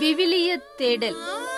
விவிலிய தேடல்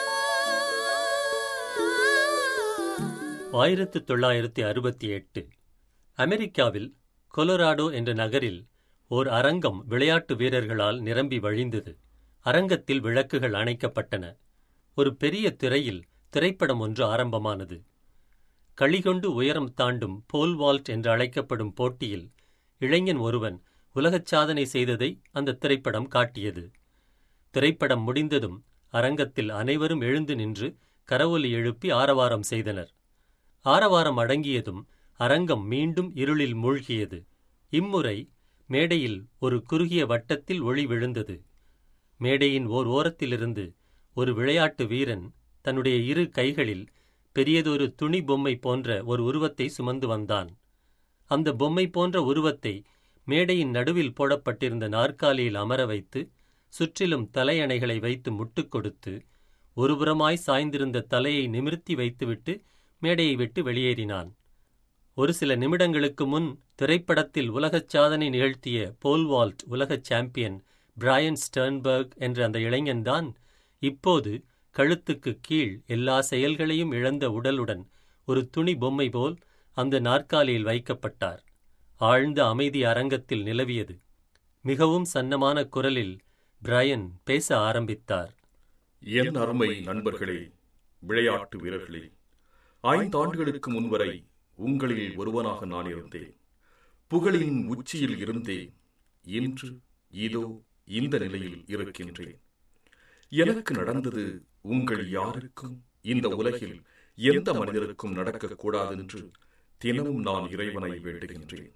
ஆயிரத்து தொள்ளாயிரத்தி அறுபத்தி எட்டு அமெரிக்காவில் கொலராடோ என்ற நகரில் ஓர் அரங்கம் விளையாட்டு வீரர்களால் நிரம்பி வழிந்தது அரங்கத்தில் விளக்குகள் அணைக்கப்பட்டன ஒரு பெரிய திரையில் திரைப்படம் ஒன்று ஆரம்பமானது களிகொண்டு உயரம் தாண்டும் போல் வால்ட் என்று அழைக்கப்படும் போட்டியில் இளைஞன் ஒருவன் உலகச் சாதனை செய்ததை அந்த திரைப்படம் காட்டியது திரைப்படம் முடிந்ததும் அரங்கத்தில் அனைவரும் எழுந்து நின்று கரவொலி எழுப்பி ஆரவாரம் செய்தனர் ஆரவாரம் அடங்கியதும் அரங்கம் மீண்டும் இருளில் மூழ்கியது இம்முறை மேடையில் ஒரு குறுகிய வட்டத்தில் ஒளி விழுந்தது மேடையின் ஓர் ஓரத்திலிருந்து ஒரு விளையாட்டு வீரன் தன்னுடைய இரு கைகளில் பெரியதொரு துணி பொம்மை போன்ற ஒரு உருவத்தை சுமந்து வந்தான் அந்த பொம்மை போன்ற உருவத்தை மேடையின் நடுவில் போடப்பட்டிருந்த நாற்காலியில் அமர வைத்து சுற்றிலும் தலையணைகளை வைத்து முட்டுக் கொடுத்து ஒருபுறமாய் சாய்ந்திருந்த தலையை நிமிர்த்தி வைத்துவிட்டு மேடையை விட்டு வெளியேறினான் ஒரு சில நிமிடங்களுக்கு முன் திரைப்படத்தில் உலகச் சாதனை நிகழ்த்திய போல்வால்ட் உலகச் சாம்பியன் பிராயன் ஸ்டர்ன்பர்க் என்ற அந்த இளைஞன்தான் இப்போது கழுத்துக்கு கீழ் எல்லா செயல்களையும் இழந்த உடலுடன் ஒரு துணி பொம்மை போல் அந்த நாற்காலியில் வைக்கப்பட்டார் ஆழ்ந்த அமைதி அரங்கத்தில் நிலவியது மிகவும் சன்னமான குரலில் பிரையன் பேச ஆரம்பித்தார் என் அருமை நண்பர்களே விளையாட்டு வீரர்களே ஐந்தாண்டுகளுக்கு முன்வரை உங்களில் ஒருவனாக நான் இருந்தேன் புகழின் உச்சியில் இருந்தேன் இன்று இதோ இந்த நிலையில் இருக்கின்றேன் எனக்கு நடந்தது உங்கள் யாருக்கும் இந்த உலகில் எந்த மனிதருக்கும் நடக்கக்கூடாது என்று தினமும் நான் இறைவனை வேண்டுகின்றேன்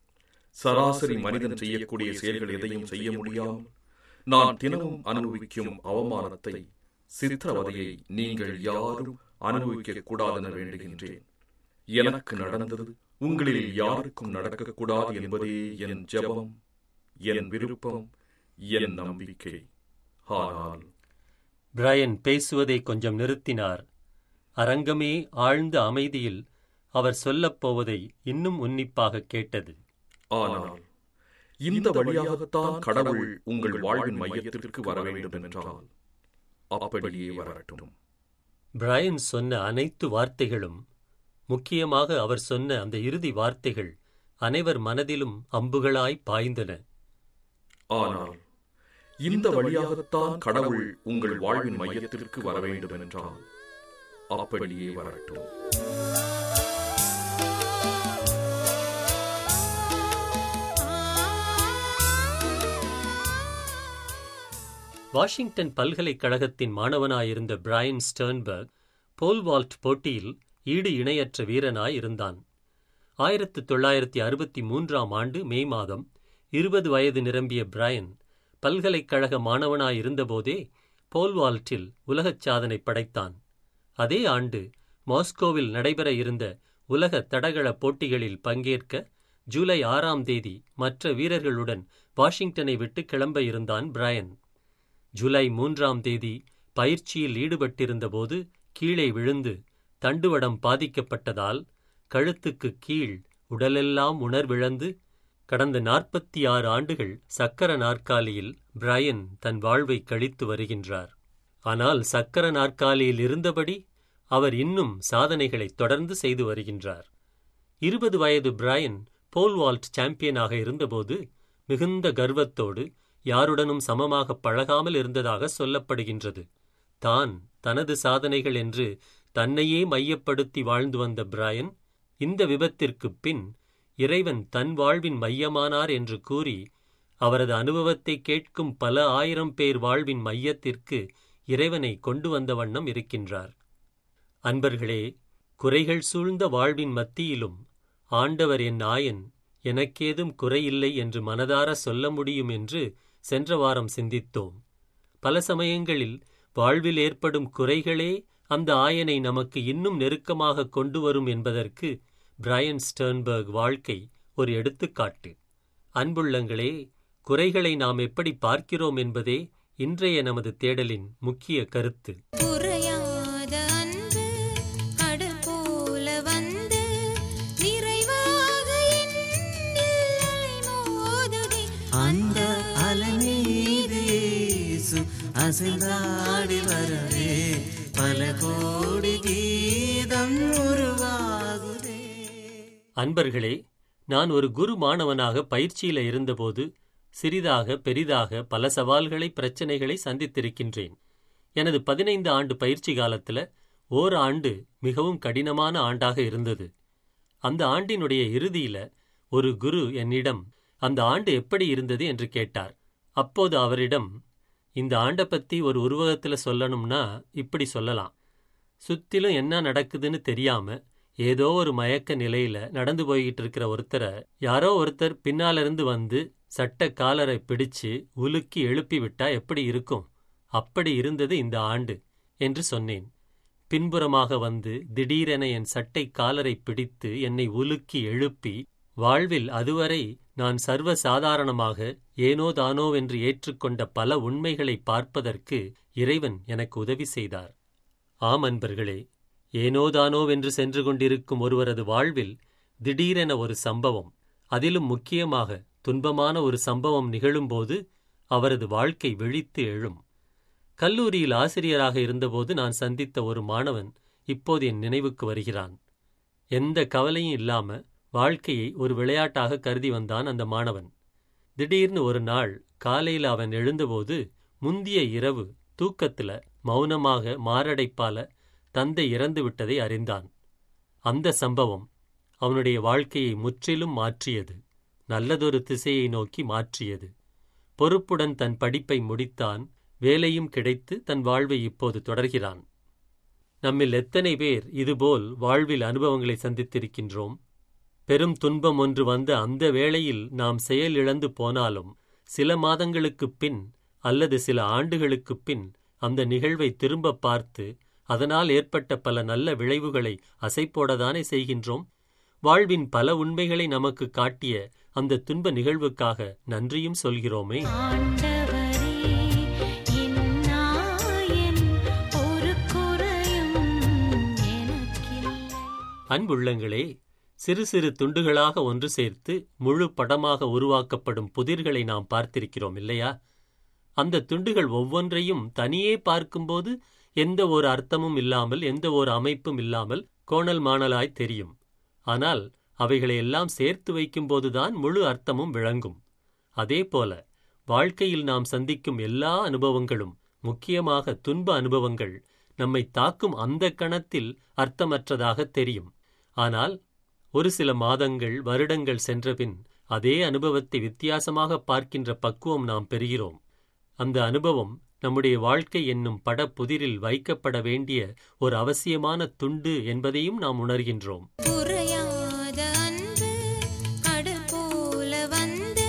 சராசரி மனிதன் செய்யக்கூடிய செயல்கள் எதையும் செய்ய முடியாமல் நான் தினமும் அனுபவிக்கும் அவமானத்தை சித்திரவதையை நீங்கள் யாரும் அனுபவிக்க கூடாதென வேண்டுகின்றேன் எனக்கு நடந்தது உங்களில் யாருக்கும் நடக்கக்கூடாது என்பதே என் ஜெபம் என் விருப்பம் என் நம்பிக்கை ஆனால் பிரையன் பேசுவதை கொஞ்சம் நிறுத்தினார் அரங்கமே ஆழ்ந்த அமைதியில் அவர் சொல்லப் போவதை இன்னும் உன்னிப்பாக கேட்டது ஆனால் இந்த வழியாகத்தான் கடவுள் உங்கள் வாழ்வின் மையத்திற்கு வர வேண்டும் என்றால் அப்படியே வரட்டும் பிரையன் சொன்ன அனைத்து வார்த்தைகளும் முக்கியமாக அவர் சொன்ன அந்த இறுதி வார்த்தைகள் அனைவர் மனதிலும் அம்புகளாய் பாய்ந்தன ஆனால் இந்த வழியாகத்தான் கடவுள் உங்கள் வாழ்வின் மையத்திற்கு வர வேண்டும் என்றால் அப்படியே வரட்டும் வாஷிங்டன் பல்கலைக்கழகத்தின் மாணவனாயிருந்த பிரையன் ஸ்டர்ன்பர்க் போல்வால்ட் போட்டியில் ஈடு இணையற்ற வீரனாய் இருந்தான் ஆயிரத்து தொள்ளாயிரத்தி அறுபத்தி மூன்றாம் ஆண்டு மே மாதம் இருபது வயது நிரம்பிய பிரையன் பல்கலைக்கழக மாணவனாயிருந்தபோதே போல்வால்ட்டில் உலகச் சாதனை படைத்தான் அதே ஆண்டு மாஸ்கோவில் நடைபெற இருந்த உலக தடகள போட்டிகளில் பங்கேற்க ஜூலை ஆறாம் தேதி மற்ற வீரர்களுடன் வாஷிங்டனை விட்டு கிளம்ப இருந்தான் பிரையன் ஜூலை மூன்றாம் தேதி பயிற்சியில் ஈடுபட்டிருந்தபோது கீழே விழுந்து தண்டுவடம் பாதிக்கப்பட்டதால் கழுத்துக்கு கீழ் உடலெல்லாம் உணர்விழந்து கடந்த நாற்பத்தி ஆறு ஆண்டுகள் சக்கர நாற்காலியில் பிரையன் தன் வாழ்வை கழித்து வருகின்றார் ஆனால் சக்கர நாற்காலியில் இருந்தபடி அவர் இன்னும் சாதனைகளை தொடர்ந்து செய்து வருகின்றார் இருபது வயது பிரையன் போல்வால்ட் சாம்பியனாக இருந்தபோது மிகுந்த கர்வத்தோடு யாருடனும் சமமாக பழகாமல் இருந்ததாக சொல்லப்படுகின்றது தான் தனது சாதனைகள் என்று தன்னையே மையப்படுத்தி வாழ்ந்து வந்த பிரையன் இந்த விபத்திற்குப் பின் இறைவன் தன் வாழ்வின் மையமானார் என்று கூறி அவரது அனுபவத்தை கேட்கும் பல ஆயிரம் பேர் வாழ்வின் மையத்திற்கு இறைவனை கொண்டு வந்த வண்ணம் இருக்கின்றார் அன்பர்களே குறைகள் சூழ்ந்த வாழ்வின் மத்தியிலும் ஆண்டவர் என் ஆயன் எனக்கேதும் குறையில்லை என்று மனதார சொல்ல முடியும் என்று சென்ற வாரம் சிந்தித்தோம் பல சமயங்களில் வாழ்வில் ஏற்படும் குறைகளே அந்த ஆயனை நமக்கு இன்னும் நெருக்கமாக கொண்டு வரும் என்பதற்கு பிரையன் ஸ்டர்ன்பர்க் வாழ்க்கை ஒரு எடுத்துக்காட்டு அன்புள்ளங்களே குறைகளை நாம் எப்படி பார்க்கிறோம் என்பதே இன்றைய நமது தேடலின் முக்கிய கருத்து குறையாத அன்பு கடல் போல வந்து நிறைவாக என்னில் அலைமோதுதே. அந்த அலை மீது இயேசு அசைந்தாடி வரவே பல கோடி கீதம் உருவாகுதே அன்பர்களே நான் ஒரு குரு மாணவனாக பயிற்சியில இருந்தபோது சிறிதாக பெரிதாக பல சவால்களை பிரச்சனைகளை சந்தித்திருக்கின்றேன் எனது பதினைந்து ஆண்டு பயிற்சி காலத்துல ஓர் ஆண்டு மிகவும் கடினமான ஆண்டாக இருந்தது அந்த ஆண்டினுடைய இறுதியில ஒரு குரு என்னிடம் அந்த ஆண்டு எப்படி இருந்தது என்று கேட்டார் அப்போது அவரிடம் இந்த ஆண்டை பத்தி ஒரு உருவகத்துல சொல்லணும்னா இப்படி சொல்லலாம் சுத்திலும் என்ன நடக்குதுன்னு தெரியாம ஏதோ ஒரு மயக்க நிலையில நடந்து போய்கிட்டு இருக்கிற ஒருத்தரை யாரோ ஒருத்தர் பின்னால இருந்து வந்து சட்ட காலரை பிடிச்சு உலுக்கி எழுப்பி விட்டா எப்படி இருக்கும் அப்படி இருந்தது இந்த ஆண்டு என்று சொன்னேன் பின்புறமாக வந்து திடீரென என் சட்டை காலரை பிடித்து என்னை உலுக்கி எழுப்பி வாழ்வில் அதுவரை நான் சர்வ சாதாரணமாக ஏனோ தானோவென்று ஏற்றுக்கொண்ட பல உண்மைகளை பார்ப்பதற்கு இறைவன் எனக்கு உதவி செய்தார் ஆம் அன்பர்களே ஏனோதானோவென்று சென்று கொண்டிருக்கும் ஒருவரது வாழ்வில் திடீரென ஒரு சம்பவம் அதிலும் முக்கியமாக துன்பமான ஒரு சம்பவம் நிகழும்போது அவரது வாழ்க்கை விழித்து எழும் கல்லூரியில் ஆசிரியராக இருந்தபோது நான் சந்தித்த ஒரு மாணவன் இப்போது என் நினைவுக்கு வருகிறான் எந்த கவலையும் இல்லாம வாழ்க்கையை ஒரு விளையாட்டாக கருதி வந்தான் அந்த மாணவன் திடீர்னு ஒரு நாள் காலையில் அவன் எழுந்தபோது முந்திய இரவு தூக்கத்துல மௌனமாக மாரடைப்பால தந்தை இறந்து விட்டதை அறிந்தான் அந்த சம்பவம் அவனுடைய வாழ்க்கையை முற்றிலும் மாற்றியது நல்லதொரு திசையை நோக்கி மாற்றியது பொறுப்புடன் தன் படிப்பை முடித்தான் வேலையும் கிடைத்து தன் வாழ்வை இப்போது தொடர்கிறான் நம்மில் எத்தனை பேர் இதுபோல் வாழ்வில் அனுபவங்களை சந்தித்திருக்கின்றோம் பெரும் துன்பம் ஒன்று வந்த அந்த வேளையில் நாம் செயலிழந்து போனாலும் சில மாதங்களுக்குப் பின் அல்லது சில ஆண்டுகளுக்குப் பின் அந்த நிகழ்வை திரும்ப பார்த்து அதனால் ஏற்பட்ட பல நல்ல விளைவுகளை அசைப்போடதானே செய்கின்றோம் வாழ்வின் பல உண்மைகளை நமக்கு காட்டிய அந்த துன்ப நிகழ்வுக்காக நன்றியும் சொல்கிறோமே ஆண்டவரே என் நாயன் ஒரு குறையும் எனக்கில்லை அன்புள்ளங்களே சிறு சிறு துண்டுகளாக ஒன்று சேர்த்து முழு படமாக உருவாக்கப்படும் புதிர்களை நாம் பார்த்திருக்கிறோம் இல்லையா அந்த துண்டுகள் ஒவ்வொன்றையும் தனியே பார்க்கும்போது எந்த ஒரு அர்த்தமும் இல்லாமல் எந்த ஒரு அமைப்பும் இல்லாமல் கோணல் மாணலாய் தெரியும் ஆனால் அவைகளை எல்லாம் சேர்த்து வைக்கும்போதுதான் முழு அர்த்தமும் விளங்கும் அதேபோல வாழ்க்கையில் நாம் சந்திக்கும் எல்லா அனுபவங்களும் முக்கியமாக துன்ப அனுபவங்கள் நம்மை தாக்கும் அந்த கணத்தில் அர்த்தமற்றதாக தெரியும் ஆனால் ஒரு சில மாதங்கள் வருடங்கள் சென்றபின் அதே அனுபவத்தை வித்தியாசமாக பார்க்கின்ற பக்குவம் நாம் பெறுகிறோம் அந்த அனுபவம் நம்முடைய வாழ்க்கை என்னும் படப்புதிரில் வைக்கப்பட வேண்டிய ஒரு அவசியமான துண்டு என்பதையும் நாம் உணர்கின்றோம் குறையாத அன்பு கடல் போல வந்து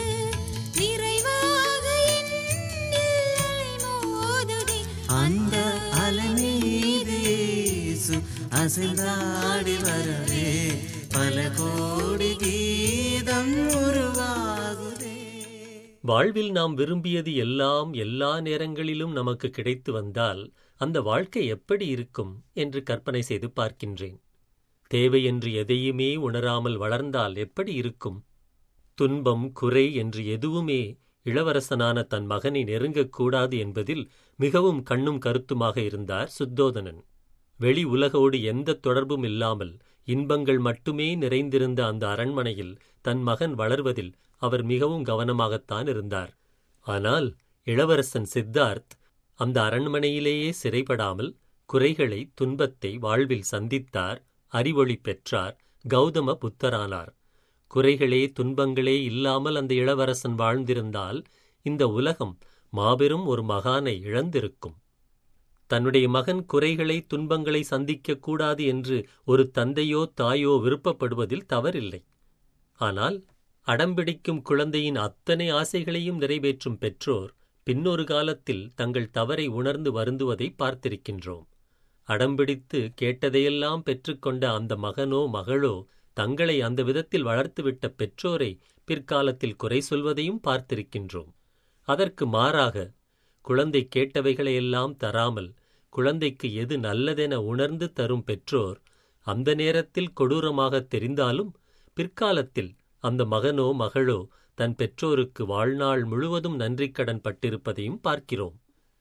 நிறைவாக என்னில் அலைமோதுதே. அந்த அலை மீது இயேசு அசைந்தாடி வரவே பல கோடி கீதம் உருவாகுதே வாழ்வில் நாம் விரும்பியது எல்லாம் எல்லா நேரங்களிலும் நமக்கு கிடைத்து வந்தால் அந்த வாழ்க்கை எப்படி இருக்கும் என்று கற்பனை செய்து பார்க்கின்றேன் தேவை என்று எதையுமே உணராமல் வளர்ந்தால் எப்படி இருக்கும் துன்பம் குறை என்று எதுவுமே இளவரசனான தன் மகனை நெருங்கக்கூடாது என்பதில் மிகவும் கண்ணும் கருத்துமாக இருந்தார் சுத்தோதனன் வெளி உலகோடு எந்த தொடர்பும் இல்லாமல் இன்பங்கள் மட்டுமே நிறைந்திருந்த அந்த அரண்மனையில் தன் மகன் வளர்வதில் அவர் மிகவும் கவனமாகத்தான் இருந்தார் ஆனால் இளவரசன் சித்தார்த் அந்த அரண்மனையிலேயே சிறைப்படாமல் குறைகளை துன்பத்தை வாழ்வில் சந்தித்தார் அறிவொளி பெற்றார் கௌதம புத்தரானார் குறைகளே துன்பங்களே இல்லாமல் அந்த இளவரசன் வாழ்ந்திருந்தால் இந்த உலகம் மாபெரும் ஒரு மகானை இழந்திருக்கும் தன்னுடைய மகன் குறைகளை துன்பங்களை சந்திக்கக் கூடாது என்று ஒரு தந்தையோ தாயோ விருப்பப்படுவதில் தவறில்லை ஆனால் அடம்பிடிக்கும் குழந்தையின் அத்தனை ஆசைகளையும் நிறைவேற்றும் பெற்றோர் பின்னொரு காலத்தில் தங்கள் தவறை உணர்ந்து வருந்துவதை பார்த்திருக்கின்றோம் அடம்பிடித்து கேட்டதையெல்லாம் பெற்றுக்கொண்ட அந்த மகனோ மகளோ தங்களை அந்த விதத்தில் வளர்த்துவிட்ட பெற்றோரை பிற்காலத்தில் குறை சொல்வதையும் பார்த்திருக்கின்றோம் அதற்கு மாறாக குழந்தை கேட்டவைகளையெல்லாம் தராமல் குழந்தைக்கு எது நல்லதென உணர்ந்து தரும் பெற்றோர் அந்த நேரத்தில் கொடூரமாக தெரிந்தாலும் பிற்காலத்தில் அந்த மகனோ மகளோ தன் பெற்றோருக்கு வாழ்நாள் முழுவதும் நன்றிக்கடன் பட்டிருப்பதையும் பார்க்கிறோம்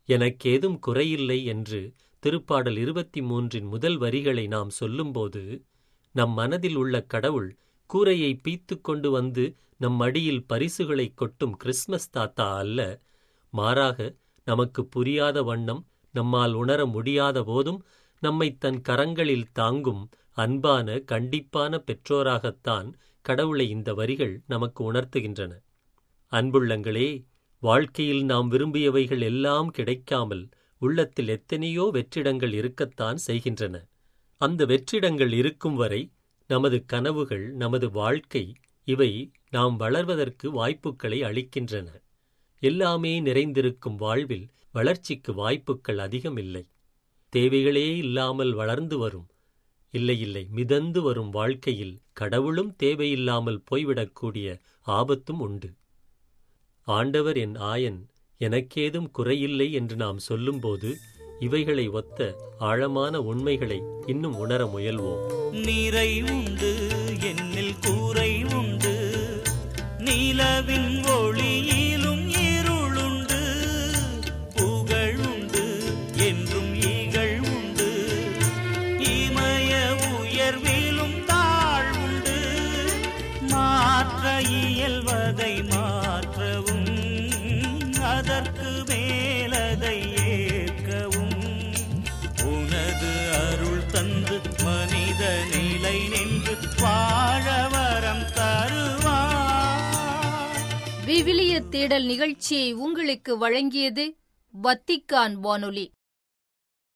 எனக்கேதும் குறையில்லை என்று திருப்பாடல் இருபத்தி மூன்றின் முதல் வரிகளை நாம் சொல்லும்போது நம் மனதில் உள்ள கடவுள் கூரையை பீத்துக் கொண்டு வந்து நம் மடியில் பரிசுகளைக் கொட்டும் கிறிஸ்மஸ் தாத்தா அல்ல மாறாக நமக்கு புரியாத வண்ணம் நம்மால் உணர முடியாத போதும் நம்மை தன் கரங்களில் தாங்கும் அன்பான கண்டிப்பான பெற்றோராகத்தான் கடவுளை இந்த வரிகள் நமக்கு உணர்த்துகின்றன அன்புள்ளங்களே வாழ்க்கையில் நாம் விரும்பியவைகள் எல்லாம் கிடைக்காமல் உள்ளத்தில் எத்தனையோ வெற்றிடங்கள் இருக்கத்தான் செய்கின்றன அந்த வெற்றிடங்கள் இருக்கும் வரை நமது கனவுகள் நமது வாழ்க்கை இவை நாம் வளர்வதற்கு வாய்ப்புகளை அளிக்கின்றன எல்லாமே நிறைந்திருக்கும் வாழ்வில் வளர்ச்சிக்கு வாய்ப்புகள் அதிகம் இல்லை தேவைகளே இல்லாமல் வளர்ந்து வரும் இல்லை இல்லை மிதந்து வரும் வாழ்க்கையில் கடவுளும் தேவையில்லாமல் போய்விடக்கூடிய ஆபத்தும் உண்டு ஆண்டவர் என் ஆயன் எனக்கேதும் குறையில்லை என்று நாம் சொல்லும்போது இவைகளை ஒத்த ஆழமான உண்மைகளை இன்னும் உணர முயல்வோம் நிறை உண்டு என்னில் கூரை உண்டு நிலவின் ஒளியிலும் இருளுண்டு புகழ் உண்டு என்றும் ஈகள் உண்டு இமய உயர்விலும் தாழ்வுண்டு மாற்ற இயல்வதை மாற்றவும் அதற்கு மேலதை ஏற்கவும் உனது அருள் தந்து மனித நிலை நின்று வாழ வரம் தருவார் விவிலிய தேடல் நிகழ்ச்சியை உங்களுக்கு வழங்கியது வத்திக்கான் வானொலி